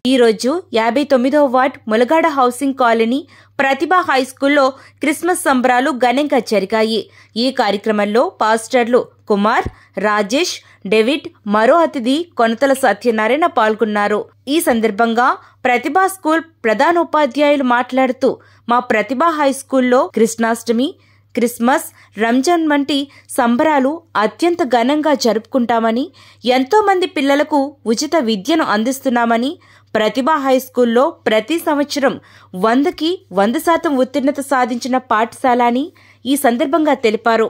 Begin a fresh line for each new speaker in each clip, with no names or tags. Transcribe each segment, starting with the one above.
ఈరోజు యాభై తొమ్మిదవ ward Mulagada housing colony Pratibha high స్కూల్లో క్రిస్మస్ సంబరాలు ఘనంగా జరిగాయి ఈ కార్యక్రమంలో పాస్టర్లు కుమార్ రాజేష్ డేవిడ్ మరో అతిథి కొనతల సత్యనారాయణ పాల్గొన్నారు ఈ సందర్భంగా ప్రతిభా స్కూల్ ప్రధానోపాధ్యాయులు మాట్లాడుతూ మా ప్రతిభ హై స్కూల్లో కృష్ణాష్టమి క్రిస్మస్ రంజాన్ వంటి సంబరాలు అత్యంత ఘనంగా జరుపుకుంటామని ఎంతో మంది పిల్లలకు ఉచిత విద్యను అందిస్తున్నామని ప్రతిభా హై స్కూల్లో ప్రతి సంవత్సరం వందకి వంద శాతం ఉత్తీర్ణత సాధించిన పాఠశాల అని ఈ సందర్భంగా తెలిపారు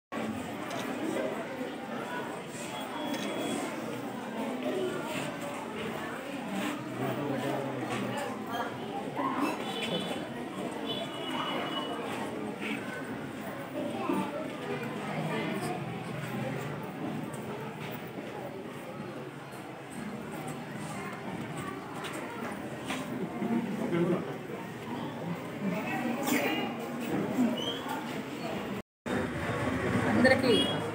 అందరికీ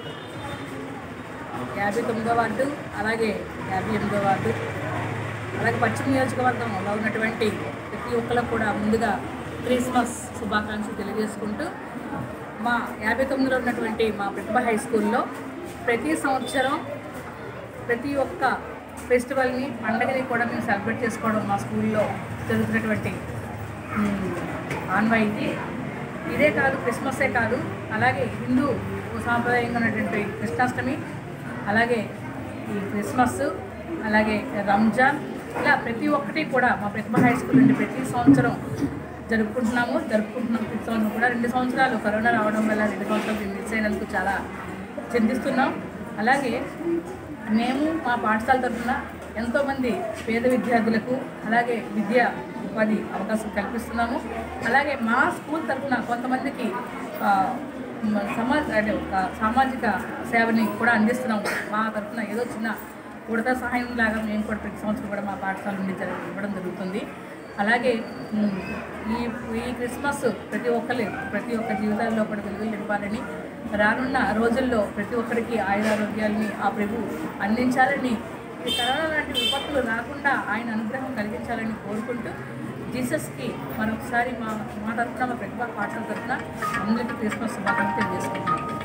యాభై తొమ్మిదో వార్డు అలాగే యాభై ఎనిమిదో వార్డు అలాగే పశ్చిమ నియోజకవర్గంలో ఉన్నటువంటి ప్రతి ఒక్కరికి కూడా ముందుగా క్రిస్మస్ శుభాకాంక్షలు తెలియజేసుకుంటూ మా యాభై తొమ్మిదిలో ఉన్నటువంటి మా ప్రతిభ హై స్కూల్లో ప్రతి సంవత్సరం ప్రతి ఒక్క ఫెస్టివల్ని పండగని కూడా మేము సెలబ్రేట్ చేసుకోవడం మా స్కూల్లో జరుగుతున్నటువంటి మ్, ఆన్వాయితీ ఇదే కాదు క్రిస్మసే కాదు అలాగే హిందూ సాంప్రదాయంగా ఉన్నటువంటి కృష్ణాష్టమి అలాగే ఈ క్రిస్మస్ అలాగే రంజాన్ ఇలా ప్రతి ఒక్కటి కూడా మా ప్రతిభ హై స్కూల్ నుండి ప్రతి సంవత్సరం జరుపుకుంటున్నాము జరుపుకుంటున్నాం ప్రతి సంవత్సరం కూడా రెండు సంవత్సరాలు కరోనా రావడం వల్ల రెండు సంవత్సరాలు మిస్ అయినందుకు చాలా చింతిస్తున్నాం అలాగే మేము మా పాఠశాల తరఫున ఎంతోమంది పేద విద్యార్థులకు అలాగే విద్య ఉపాధి అవకాశం కల్పిస్తున్నాము అలాగే మా స్కూల్ తరఫున కొంతమందికి ఆ, మ- సమాజ అంటే ఒక సామాజిక సేవని కూడా అందిస్తున్నాము మా తరఫున ఏదో చిన్న ఉడత సహాయం లాగా మేము కూడా ప్రతి సంవత్సరం కూడా మా పాఠశాల నుండి జరగ ఇవ్వడం జరుగుతుంది అలాగే ఉమ్, ఈ ఈ క్రిస్మస్ ప్రతి ఒక్కరి ప్రతి ఒక్క జీవితాల్లో కూడా వెలుగులు నింపాలని రానున్న రోజుల్లో ప్రతి ఒక్కరికి ఆయురారోగ్యాలని ఆ ప్రభు అందించాలని ఈ కరోనా లాంటి విపత్తులు రాకుండా ఆయన అనుగ్రహం కలిగించాలని కోరుకుంటూ జీసస్కి మరొకసారి మా మా తరఫున మా ప్రతిభా పాఠశాల తరఫున అందరికీ క్రిస్మస్ శుభాకాంక్షలు తెలియజేసుకుంటున్నాం